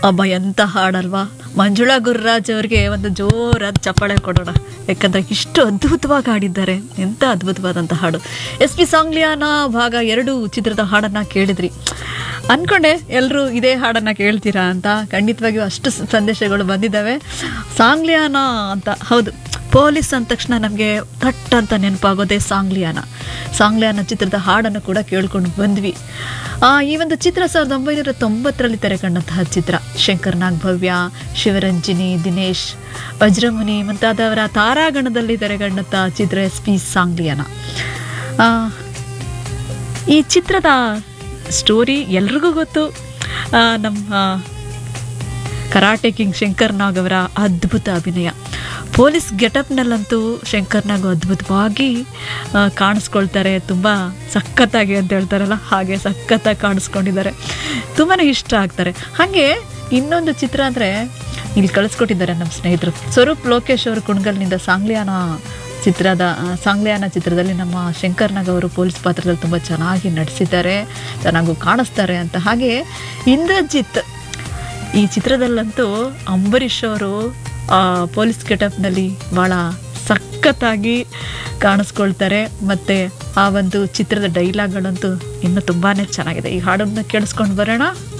ಅಬ್ಬ ಎಂತ ಹಾಡಲ್ವಾ ಮಂಜುಳಾ ಗುರುರಾಜ್ ಅವ್ರಿಗೆ ಒಂದು ಜೋರಾದ ಚಪ್ಪಾಳೆ ಕೊಡೋಣ ಯಾಕಂದ್ರೆ ಇಷ್ಟು ಅದ್ಭುತವಾಗಿ ಹಾಡಿದ್ದಾರೆ ಎಂತ ಅದ್ಭುತವಾದಂಥ ಹಾಡು ಎಸ್ ಪಿ ಸಾಂಗ್ಲಿಯಾನ ಭಾಗ ಎರಡು ಚಿತ್ರದ ಹಾಡನ್ನ ಕೇಳಿದ್ರಿ ಅನ್ಕೊಂಡೆ ಎಲ್ಲರೂ ಇದೇ ಹಾಡನ್ನ ಕೇಳ್ತೀರಾ ಅಂತ ಖಂಡಿತವಾಗಿಯೂ ಅಷ್ಟು ಸ- ಸಂದೇಶಗಳು ಬಂದಿದ್ದಾವೆ ಸಾಂಗ್ಲಿಯಾನ ಅಂತ ಹೌದು ಪೊಲೀಸ್ ಅಂದ ತಕ್ಷಣ ನಮಗೆ ಥಟ್ ಅಂತ ನೆನಪಾಗೋದೇ ಸಾಂಗ್ಲಿಯಾನ ಸಾಂಗ್ಲಿಯಾನ ಚಿತ್ರದ ಹಾಡನ್ನು ಕೂಡ ಕೇಳ್ಕೊಂಡು ಬಂದ್ವಿ ಆ, ಈ ಒಂದು ಚಿತ್ರ ಸಾವಿರದ ಒಂಬೈನೂರ ತೊಂಬತ್ತರಲ್ಲಿ ತೆರೆಕಂಡಂತಹ ಚಿತ್ರ ಶಂಕರ್ ನಾಗ್ ಭವ್ಯ ಶಿವರಂಜಿನಿ ದಿನೇಶ್ ವಜ್ರಮುನಿ ಮುಂತಾದವರ ತಾರಾಗಣದಲ್ಲಿ ತೆರೆಕಂಡಂತಹ ಚಿತ್ರ ಎಸ್ ಪಿ ಸಾಂಗ್ಲಿಯಾನ ಆ, ಈ ಚಿತ್ರದ ಸ್ಟೋರಿ ಎಲ್ರಿಗೂ ಗೊತ್ತು ಆ, ನಮ್ಮ ಕರಾಟೆ ಕಿಂಗ್ ಶಂಕರ್ ನಾಗ್ ಅವರ ಅದ್ಭುತ ಅಭಿನಯ ಪೊಲೀಸ್ ಗೆಟಪ್ನಲ್ಲಂತೂ ಶಂಕರ್ ನಾಗ್ ಅದ್ಭುತವಾಗಿ ಆ, ಕಾಣಿಸ್ಕೊಳ್ತಾರೆ ತುಂಬ ಸಖತ್ತಾಗಿ ಅಂತ ಹೇಳ್ತಾರಲ್ಲ ಹಾಗೆ ಸಖತ್ತಾಗಿ ಕಾಣಿಸ್ಕೊಂಡಿದ್ದಾರೆ ತುಂಬಾ ಇಷ್ಟ ಆಗ್ತಾರೆ ಹಾಗೆ ಇನ್ನೊಂದು ಚಿತ್ರ ಅಂದರೆ ಇಲ್ಲಿ ಕಳಿಸ್ಕೊಟ್ಟಿದ್ದಾರೆ ನಮ್ಮ ಸ್ನೇಹಿತರು ಸ್ವರೂಪ್ ಲೋಕೇಶ್ ಅವರು ಕುಣಗಲ್ನಿಂದ ಸಾಂಗ್ಲಿಯಾನ ಚಿತ್ರದ ಆ, ಸಾಂಗ್ಲಿಯಾನ ಚಿತ್ರದಲ್ಲಿ ನಮ್ಮ ಶಂಕರ್ ನಾಗ್ ಅವರು ಪೊಲೀಸ್ ಪಾತ್ರದಲ್ಲಿ ತುಂಬ ಚೆನ್ನಾಗಿ ನಟಿಸಿದ್ದಾರೆ ಚೆನ್ನಾಗೂ ಕಾಣಿಸ್ತಾರೆ ಅಂತ ಹಾಗೆ ಇಂದ್ರಜಿತ್ ಈ ಚಿತ್ರದಲ್ಲಂತೂ ಅಂಬರೀಷ್ ಅವರು ಆ, ಪೊಲೀಸ್ ಗೆಟಪ್ನಲ್ಲಿ ಭಾಳ ಸಖತ್ತಾಗಿ ಕಾಣಿಸ್ಕೊಳ್ತಾರೆ ಮತ್ತು ಆ ಒಂದು ಚಿತ್ರದ ಡೈಲಾಗ್ಗಳಂತೂ ಇನ್ನೂ ತುಂಬಾ ಚೆನ್ನಾಗಿದೆ ಈ ಹಾಡನ್ನು ಕೇಳಿಸ್ಕೊಂಡು ಬರೋಣ